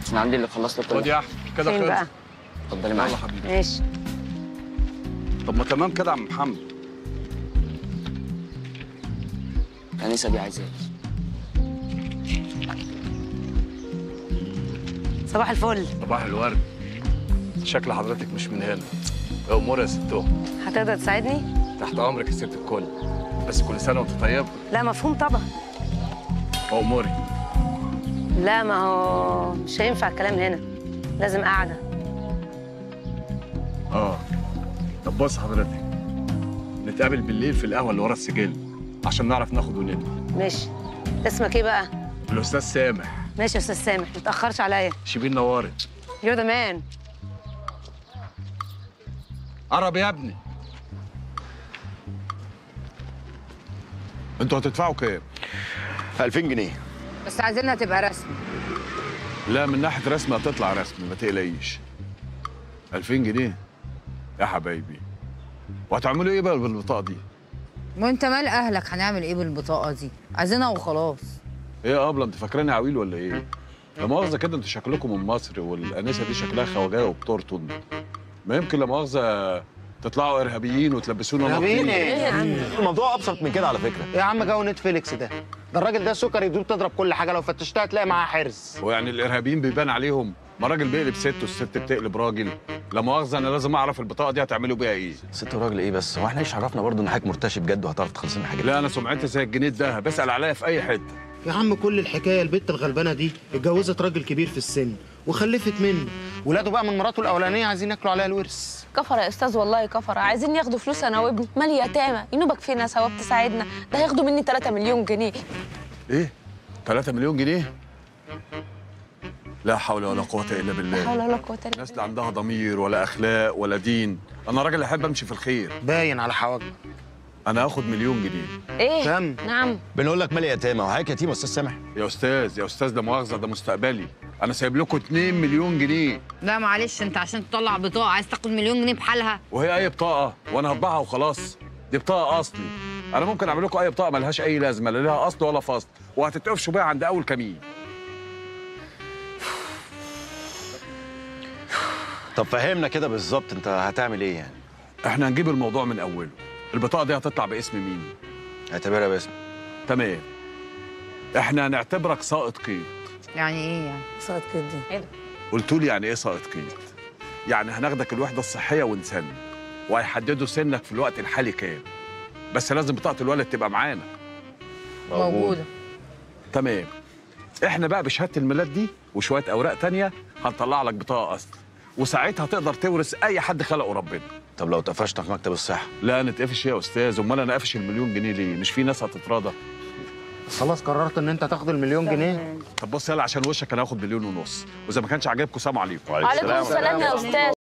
انا عندي اللي خلص لك خد كل يا احمد كده فين بقى خلص اتفضلي يلا معايا حبيبي ماشي طب ما تمام كده يا عم محمد الانسه دي عايزاه صباح الفل صباح الورد شكل حضرتك مش من هنا يا امور يا ستو هتقدر تساعدني تحت امرك يا ست الكل بس كل سنه وانت طيب لا مفهوم طبعا اموري لا ما هو مش هينفع الكلام هنا لازم قاعده اه طب بص حضرتك نتقابل بالليل في القهوه اللي ورا السجل عشان نعرف ناخد وندي ماشي اسمك ايه بقى الاستاذ سامح ماشي يا استاذ سامح ما تتاخرش عليا شبين نورت يور ذا مان قرب يا ابني انتوا هتدفعوا كام 2000 جنيه بس عايزينها تبقى رسمي لا من ناحيه رسمي هتطلع رسمي ما تقلقيش 2000 جنيه يا حبايبي وهتعملوا ايه بقى بالبطاقه دي وانت مال اهلك هنعمل ايه بالبطاقه دي عايزينها وخلاص ايه يا ابله انت فاكراني عويل ولا ايه لا مؤاخذه كده انتوا شكلكم من مصر والانسه دي شكلها خواجايه وبترطن ما يمكن لا مؤاخذه تطلعوا ارهابيين وتلبسونا إرهابيين نقطين. إيه؟ الموضوع ابسط من كده على فكره يا عم جو نتفليكس ده ده الراجل ده سكر يدوب تضرب كل حاجه لو فتشتها هتلاقي معاه حرز ويعني الارهابيين بيبان عليهم ما راجل بيقلب ست والست بتقلب راجل لا مؤاخذه انا لازم اعرف البطاقه دي هتعملوا بيها ايه ست راجل ايه بس هو احنا ايش عرفنا برضه ان حضرتك مرتشي بجد وهتعرف تخلص لنا حاجات لا انا سمعتي زي الجنيه الدهب بسال عليا في اي حته يا عم كل الحكايه البت الغلبانه دي اتجوزت راجل كبير في السن وخلفت منه ولاده بقى من مراته الاولانيه عايزين ياكلوا عليها الورث كفر يا استاذ والله كفر عايزين ياخدوا فلوس انا وابني مال يتامى ينوبك فينا سوا بتساعدنا ده هياخدوا مني 3 مليون جنيه ايه 3 مليون جنيه لا حول ولا قوه الا لا بالله حول ولا قوه الا الناس بالله لا عندها ضمير ولا اخلاق ولا دين انا راجل احب امشي في الخير باين على حواجبه انا هاخد مليون جنيه ايه كم؟ نعم بنقول لك مالي يتامى وحضرتك يتيم يا استاذ سامح يا استاذ يا استاذ ده مؤاخذه ده مستقبلي انا سايب لكم 2 مليون جنيه لا معلش انت عشان تطلع بطاقه عايز تاخد مليون جنيه بحالها وهي اي بطاقه وانا هطبعها وخلاص دي بطاقه اصلي انا ممكن اعمل لكم اي بطاقه ملهاش اي لازمه لا لها اصل ولا فصل وهتتقفشوا بيها عند اول كمين طب فهمنا كده بالظبط انت هتعمل ايه يعني احنا هنجيب الموضوع من اوله البطاقه دي هتطلع باسم مين اعتبرها باسم تمام احنا هنعتبرك ساقط قيد يعني ايه يعني صوت كده ايه ده قلت لي يعني ايه ساقط قيد يعني هناخدك الوحده الصحيه ونسن وهيحددوا سنك في الوقت الحالي كام بس لازم بطاقه الولد تبقى معانا موجوده تمام احنا بقى بشهاده الميلاد دي وشويه اوراق تانية هنطلع لك بطاقه اصل وساعتها تقدر تورث اي حد خلقه ربنا طب لو اتقفشنا في مكتب الصحه لا نتقفش يا استاذ امال انا قافش المليون جنيه ليه مش في ناس هتتراضى خلاص قررت ان انت تاخد المليون جنيه طب بص يلا عشان وشك انا هاخد مليون ونص واذا ما كانش عاجبكم سلام عليكم وعليكم السلام يا استاذ